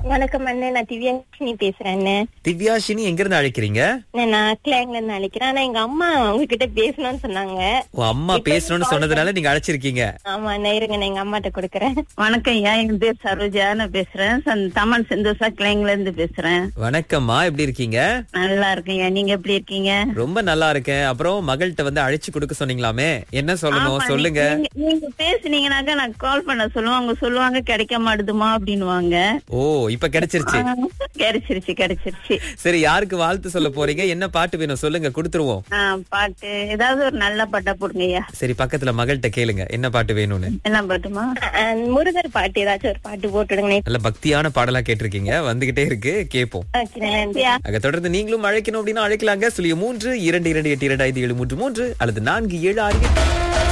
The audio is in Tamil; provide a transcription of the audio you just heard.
வணக்கம் அண்ணன் நான் திவ்யாஷினி பேசுறேன் அண்ணன். திவ்யாஷினி எங்க இருந்து அழைக்கிறீங்க அண்ணன், நான் கிளாங்ல இருந்து அழைக்கிறேன் ஆனா எங்க அம்மா உங்ககிட்ட பேசணும்னு சொன்னாங்க உன் அம்மா பேசணும்னு சொன்னதுனால நீங்க அழைச்சிருக்கீங்க ஆமா அண்ணன் இருங்க நான் எங்க அம்மாட்ட கொடுக்கறேன் வணக்கம் ஐயா என் பேர் சரோஜா நான் பேசுறேன் சந்- தமன் செந்தோசா கிளைங்ல இருந்து பேசுறேன் வணக்கம்மா எப்படி இருக்கீங்க நல்லா இருக்கேன் நீங்க எப்படி இருக்கீங்க ரொம்ப நல்லா இருக்கேன் அப்புறம் மகள்கிட்ட வந்து அழைச்சு கொடுக்க சொன்னீங்களாமே என்ன சொல்லணும் ஆமா, சொல்லுங்க நீங்க- நீங்க பேசுனீங்கன்னாக்கா நான் கால் பண்ண சொல்லுவேன் அவங்க சொல்லுவாங்க கிடைக்க மாட்டுதுமா அப்படின்னுவாங்க ஓ இப்ப கிடைச்சிருச்சு கிடைச்சிருச்சு கிடைச்சிருச்சு சரி யாருக்கு வாழ்த்து சொல்ல போறீங்க என்ன பாட்டு வேணும் சொல்லுங்க கொடுத்துருவோம் ஆ, பாட்டு ஏதாவது ஒரு நல்ல பாட்டா போடுங்க ஐயா சரி பக்கத்துல மகள்கிட்ட கேளுங்க என்ன பாட்டு வேணும்னு என்ன பாட்டுமா அஹ், முருகர் பாட்டு ஏதாச்சும் ஒரு பாட்டு போட்டுடுங்க நல்ல பக்தியான பாடலா கேட்டிருக்கீங்க வந்துகிட்டே இருக்கு கேட்போம் ஓகே நன்றி அங்க தொடர்ந்து நீங்களும் அழைக்கணும் அப்படின்னா அழைக்கலாங்க சுழிய மூன்று இரண்டு இரண்டு எட்டு இரண்டு ஐந்து ஏழு மூன்று மூன்று அல்லது நான்கு ஏழு ஆறு எட்டு